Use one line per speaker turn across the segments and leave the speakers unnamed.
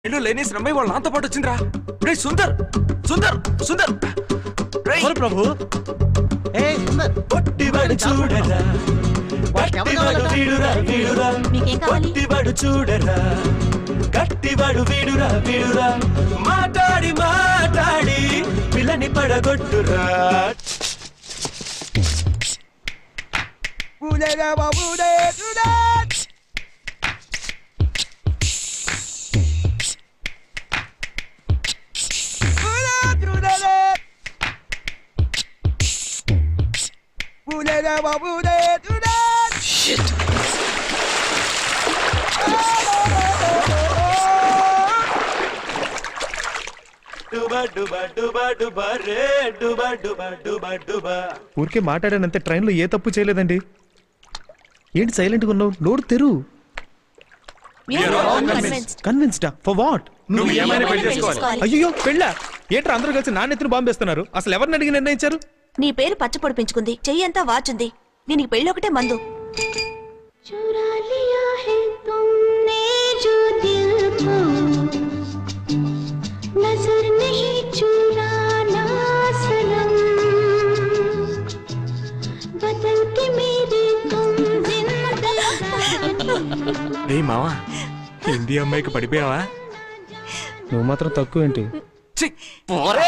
ఇల్లు లేనేసిన అమ్మాయి వాళ్ళ నాతో పాటు వచ్చిందిరా రే సుందర్ సుందర్ సుందర్ రేయ్,
ఎవరు ప్రభు ఏ సుందర్
పొట్టివాడు చూడరా గట్టివాడు వీడురా వీడురా
మీకేం కావాలి?
పొట్టివాడు చూడరా గట్టివాడు వీడురా వీడురా మాట్లాడి మాట్లాడి పిల్లని పడగొట్టురా డుబా డుబా డుబా డుబా రే డుబా డుబా డుబా డుబా
ఊరికే మాట్లాడానంతే ట్రైన్లో ఏ తప్పు చేయలేదండి ఏంటి సైలెంట్గా ఉన్నావు నోరు తెరు
We are all convinced.
కన్విన్స్డా ఫర్ వాట్
నువ్వు ఏమైనా
ఏమైనా
పెళ్లి
పెళ్లి
చేసుకోవాలి
చేసుకోవాలి.
అయ్యో పెళ్ళా ఏంట్రా అందరూ కలిసి నాన్నెత్తిన బాంబేస్తున్నారు అసలు ఎవరిని అడిగి నిర్ణయించారు
నీ పేరు పచ్చ పొడిపించుకుంది చెయ్యి అంతా వాచుంది దీనికి పెళ్ళి ఒకటే మందు
चुरा लिया है तुमने जो दिल को नजर नहीं चुराना सनम बदल के मेरे तुम जिंदगानी
రే మావా హిందీ అమ్మాయికి పడిపోయావా
నువ్వు మాత్రం తక్కువ ఏంటి
ఛీ, పోరా.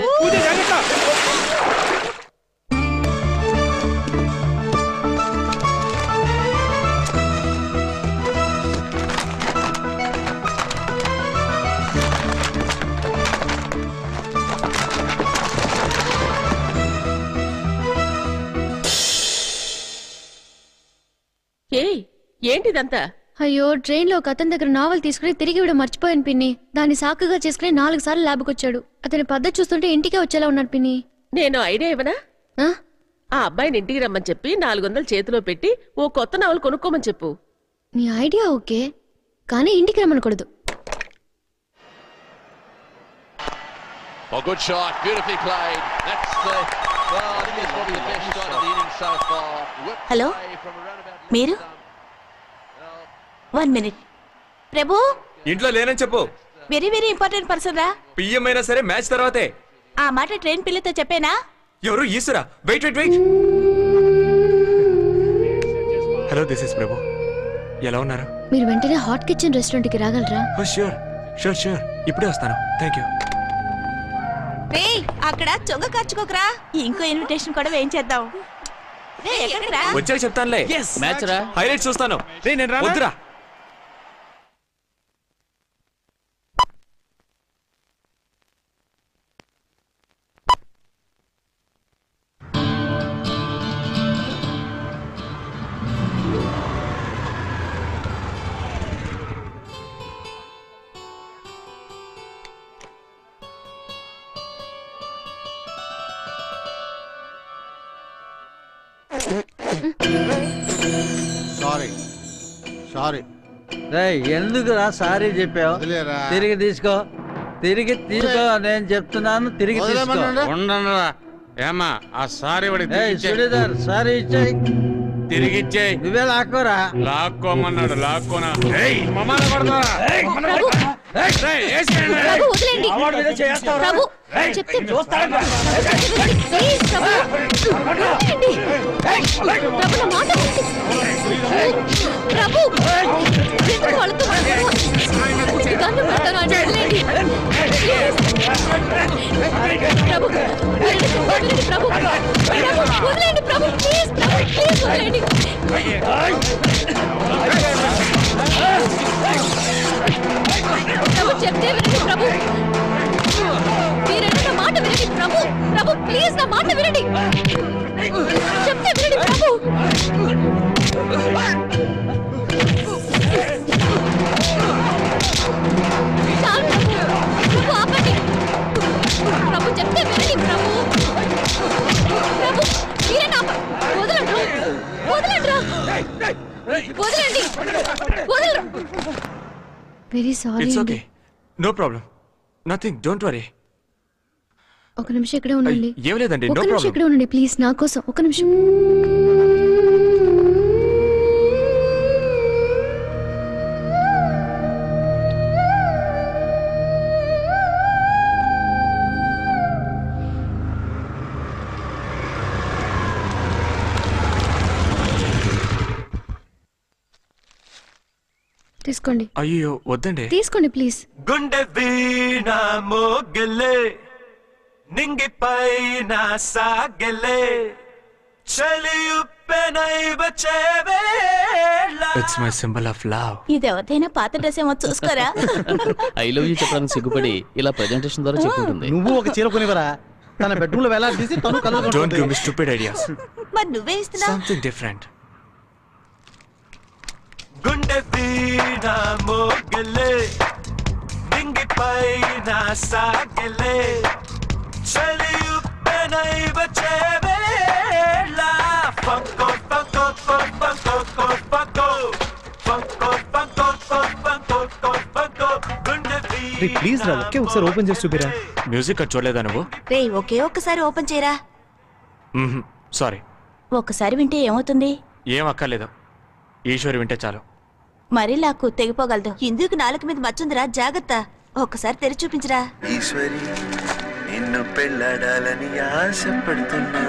ఏయ్ ఏంటిదంతా
అయ్యో ట్రైన్ లో ఒక అతని దగ్గర నావల్ తీసుకుని తిరిగి ఇవ్వడం మర్చిపోయాను పిన్ని దాన్ని సాకుగా చేసుకుని నాలుగు సార్లు ల్యాబ్కి వచ్చాడు అతని పద్ధతి చూస్తుంటే ఇంటికే వచ్చేలా ఉన్నాడు పిన్ని
నేను ఐడియా ఇవ్వనా
ఆ?
ఆ అబ్బాయిని ఇంటికి రమ్మని చెప్పి నాలుగు వందలు చేతిలో పెట్టి ఓ కొత్త నవలు కొనుక్కోమని చెప్పు
నీ ఐడియా ఓకే కానీ ఇంటికి రమ్మనకూడదు
Oh, good shot, beautifully played. That's the. Well, I think it's probably the best shot of the inning so far. Whipped
Hello?
away from around about
మీరు
Well,
వన్ మినిట్ ప్రభు
ఇంట్లో లేనని చెప్పు
very very important person రా
PM అయినా సరే match తర్వాతే
ఆ మాట ట్రైన్ పిల్లతో చెప్పేనా
ఎవరు ఈశ్వరా wait wait wait hello this is Prabhu ఎలా ఉన్నారు
మీరు వెంటనే హాట్ కిచెన్ రెస్టారెంట్ కి రాగలరా
షూర్ షూర్ షూర్ ఇప్పుడే వస్తాను థ్యాంక్ యూ
రే అక్కడ చొంగ కార్చుకోకరా ఇంకో ఇన్విటేషన్ కూడా వేయించేద్దాం రే ఎక్కడికి రా
వచ్చాక చెప్తానులే
మ్యాచ్ రా
హైలైట్స్ చూస్తాను
రే నేను రానా?
వద్దురా
సారీ సారీ
రేయ్ ఎందుకురా సారీ చెప్పావు
వదిలేరా
తిరిగి తీసుకో తిరిగి తీసుకో నేను చెప్తున్నాను తిరిగి తీసుకో
వదిలేమన్నాడా?
ఉండనురా ఏమ్మా ఆ సారీ వాడికి
ఏయ్
తిరిగిచ్చే
సుడిదార్ సారీ ఇచ్చేయి
తిరిగిచ్చే
నువ్వే లాక్కోరా
లాక్కోమన్నాడు లాక్కోనా ఏయ్, మమ్మాల కొడతారా?
ప్రభు
ఏయ్, వేసేయండి.
ప్రభు వదిలేండి ప్రభు చెప్తే ప్లీజ్ ప్రభు వదిలేయండి. ప్రభు నా మాట వినండి. ప్రభు ఎందుకు వాళ్ళతో మాట్లాడరు? దండం పెడతాను ఆయన వదిలేయండి. ప్లీజ్. ప్రభు వినండి, వదిలేయండి ప్రభు ప్రభు వదిలేయండి ప్రభు ప్లీజ్ ప్రభు ప్లీజ్ వదిలేయండి ప్రభు చెప్తే వినండి ప్రభు మీరంటే నా మాట వినండి ప్రభు ప్రభు ప్లీజ్ నా మాట వినండి చెప్తే వినండి ప్రభు చాలు ప్రభు ప్రభు ఆపండి ప్రభు చెప్తే వినండి ప్రభు ప్రభు మీరే నా వదలండి వదలండి వదలండి వదలరు very sorry
it's okay no problem nothing don't worry
ఒక నిమిషం ఇక్కడే ఉండండి
ఏం లేదండి
ఒక
నో
నిమిషం
ప్రాబ్లం
ఇక్కడే ఉండండి ప్లీజ్ నా కోసం ఒక నిమిషం తీసుకోండి
అయ్యో వద్దండి
తీసుకోండి ప్లీజ్
గుండె వీణ మోగలే నింగి పైన సాగలే చలియుప్పెనై వచ్చేవేళ it's my symbol of love
ఇది ఎవరిదైనా పాత డ్రెస్ ఏమో చూసుకోరా
ఐ లవ్ యూ చెప్పడానికి సిగ్గుపడి ఇలా ప్రెజెంటేషన్ ద్వారా చెప్పుకుంటుంది
నువ్వు ఒక చీర కొనివరా తన బెడ్రూమ్ లో వేలాడి తీసి తను colour
don't give me stupid ideas
మరి నువ్వే ఇస్తున్నావు
సంథింగ్ డిఫరెంట్ గుండె వీణ మోగలే నింగి పైన సాగలే చలియుప్పెనై వచ్చేవేళ ఫంకో ఫంకో ఫంకో ఫంకో ఫంకో ఫంకో ఫంకో ఫంకో ఫంకో గుండె
రే ప్లీజ్ రా ఒకే ఒకసారి ఓపెన్ చేసి చూపిరా
మ్యూజిక్ అది చూడలేదా నువ్వు
రే ఒకే ఒక్కసారి ఓపెన్ చేయరా
సారీ
ఒక్కసారి వింటే ఏమవుతుంది
ఏం అక్కర్లేదు ఈశ్వరి వింటే చాలు
మరీ లాక్కు తెగిపోగలదు ఇందుకు నాలుగు మీద మచ్చుందిరా జాగ్రత్త ఒక్కసారి తెరిచి చూపించరా
ఈశ్వరి నిన్ను పెళ్ళాడాలని ఆశపడుతున్నా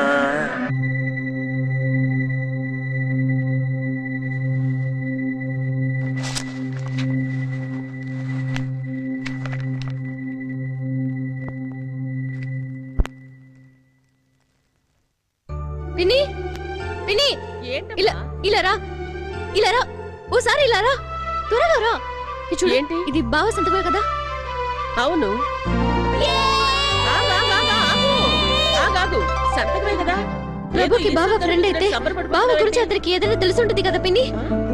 విని విని
ఏంటమ్మా?
ఇలా ఇలా రా ఇలా రా ఓసారి ఇలా రా త్వరగా రా ఇది చూడు
ఏంటి?
ఇది బావ సంతకమే కదా
అవును ఆగు, ఆగు, ఆగు, ఆగు. ఆగు, ఆగు. సంతకమే కదా ఏదో
ప్రభుకి బావ
ఈశ్వరుడు
ఫ్రెండ్ అయితే
గురించి సంబరపడిపోతున్నావు
బావ గురించి
ఏంటి?
అతనికి ఏదైనా తెలుసుంటుంది కదా పిన్ని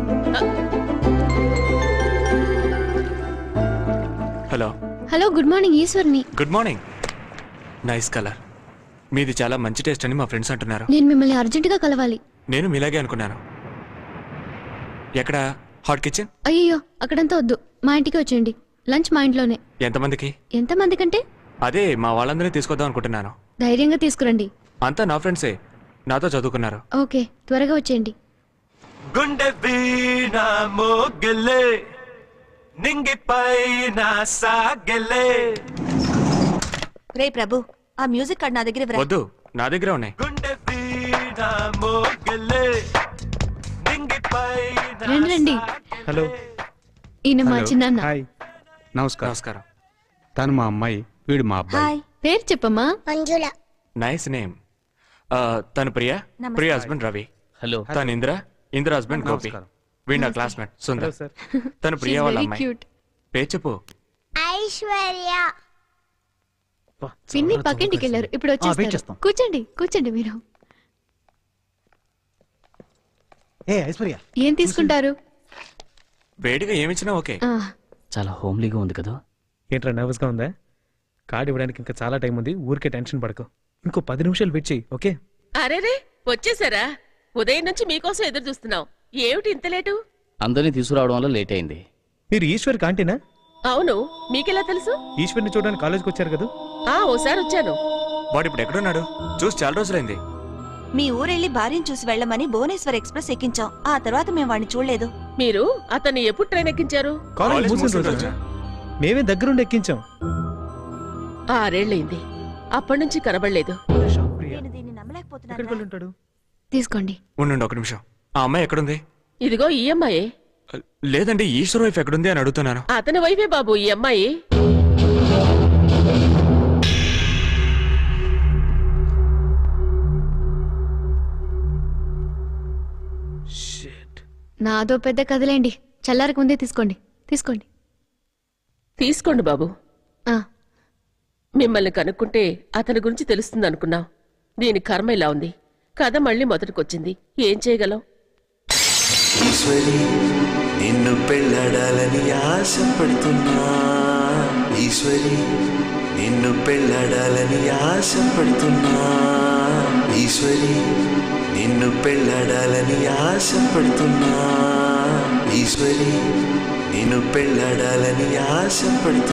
హలో
హలో గుడ్ మార్నింగ్ ఈశ్వర్ని
గుడ్ మార్నింగ్ నైస్ కలర్ మీది చాలా మంచి టేస్ట్ అని మా ఫ్రెండ్స్ అంటున్నారు
నేను మిమ్మల్ని అర్జెంటుగా కలవాలి
నేను మీలాగే అనుకున్నాను ఎక్కడ హాట్ కిచెన్
అయ్యో అక్కడంతా వద్దు మా ఇంటికి వచ్చేయండి లంచ్ మా ఇంట్లోనే
ఎంతమందికి
ఎంతమంది కంటే
అదే మా వాళ్ళందరినీ తీసుకొద్దాం అనుకుంటున్నాను
ధైర్యంగా తీసుకురండి
అంతా నా ఫ్రెండ్సే నాతో చదువుకున్నారు
ఓకే త్వరగా వచ్చేయండి
గుండె వీణ మోగలే నింగి పైన సాగలే
రే ప్రభు ఆ మ్యూజిక్ కార్డ్ నా దగ్గర ఇవ్వరా.
వద్దు నా దగ్గర ఉన్నాయి గుండె వీణ మోగలే నింగి పైన
రండి రండి
హలో
ఈయన మా చిన్నాన్న
హాయ్
నమస్కారం
నమస్కారం
తను మా అమ్మాయి వీడు మా అబ్బాయి
హాయ్
పేరు చెప్పమ్మా
నైస్ నేమ్ తను ప్రియా
నమస్తే.
ప్రియా హస్బెండ్ రవి
హలో
తను ఇంద్ర ఇంద్ర హస్బెండ్ గోపి
నమస్కారం.
వీడు నా క్లాస్మేట్ సుందర్
హలో సార్
తను ప్రియా వాళ్ళ
వెరీ
అమ్మాయి
క్యూట్
పేరు చెప్పు
ఐశ్వర్య
పిన్ని పక్కింటికి వెళ్ళారు ఇప్పుడు
వెయిట్
వచ్చేస్తారు
చేస్తాం.
కూర్చోండి కూర్చోండి మీరు
ఏ ఐశ్వర్య
ఏం తీసుకుంటారు
వేడిగా ఏమిచ్చినా ఓకే
ఆ,
చాలా హోమ్లీగా ఉంది కదా
ఏంట్రా నర్వస్గా ఉందా కార్డు ఇవ్వడానికి ఇంకా చాలా టైం ఉంది ఊరికే టెన్షన్ పడకు ఇంకో పది నిమిషాలు వెయిట్ చెయ్యి ఓకే
అరేరే వచ్చేసారా ఉదయం నుంచి మీకోసం ఎదురు చూస్తున్నాం ఏమిటి ఇంత లేటు
అందరినీ తీసుకురావడం వల్ల లేట్ అయింది
మీరు ఈశ్వర్ కాంటీనా
అవును మీకెలా తెలుసు
ఈశ్వర్ని చూడడానికి కాలేజ్కి వచ్చారు కదా
ఆ ఓసారి వచ్చాను
వాడు ఇప్పుడు ఎక్కడున్నాడు చూసి చాలా రోజులైంది
మీ ఊరెళ్ళి భార్యను చూసి వెళ్ళమని భువనేశ్వర్ ఎక్స్ప్రెస్ ఎక్కించాం ఆ తర్వాత మేము వాడిని చూడలేదు
మీరు అతన్ని ఎప్పుడు ట్రైన్ ఎక్కించారు
కాలేజ్
కాలేజ్
మూసిన
మూసిన
రోజు
రోజా?
మేమే దగ్గరుండి ఎక్కించాం
ఆరేళ్లయింది అప్పటి నుంచి కనబడలేదు
నేను దీన్ని నమ్మలేకపోతున్నాను
ఎక్కడికి వెళ్ళి ఉంటాడు
తీసుకోండి
ఉండండి ఒక నిమిషం ఆ అమ్మాయి ఎక్కడుంది
ఇదిగో ఈ అమ్మాయి
లేదండి ఈశ్వర్ వైఫ్ ఎక్కడుంది అని అడుగుతున్నాను
అతని వైఫే బాబు ఈ అమ్మాయి
నాదో పెద్ద కదలేండి చల్లారకు ముందే తీసుకోండి తీసుకోండి
తీసుకోండి బాబు
ఆ,
మిమ్మల్ని కనుక్కుంటే అతని గురించి తెలుస్తుంది అనుకున్నాం దీని కర్మ ఇలా ఉంది కథ మళ్ళీ మొదటికొచ్చింది ఏం చేయగలం
ఈశ్వరి నిన్ను పెళ్ళాడాలని ఆశపడుతున్నా ఈశ్వరి నిన్ను పెళ్ళాడాలని ఆశపడుతున్నా ఈశ్వరి నిన్ను పెళ్ళాడాలని ఆశపడుతున్నా ఈశ్వరి నిన్ను పెళ్ళాడాలని ఆశపడుతున్నా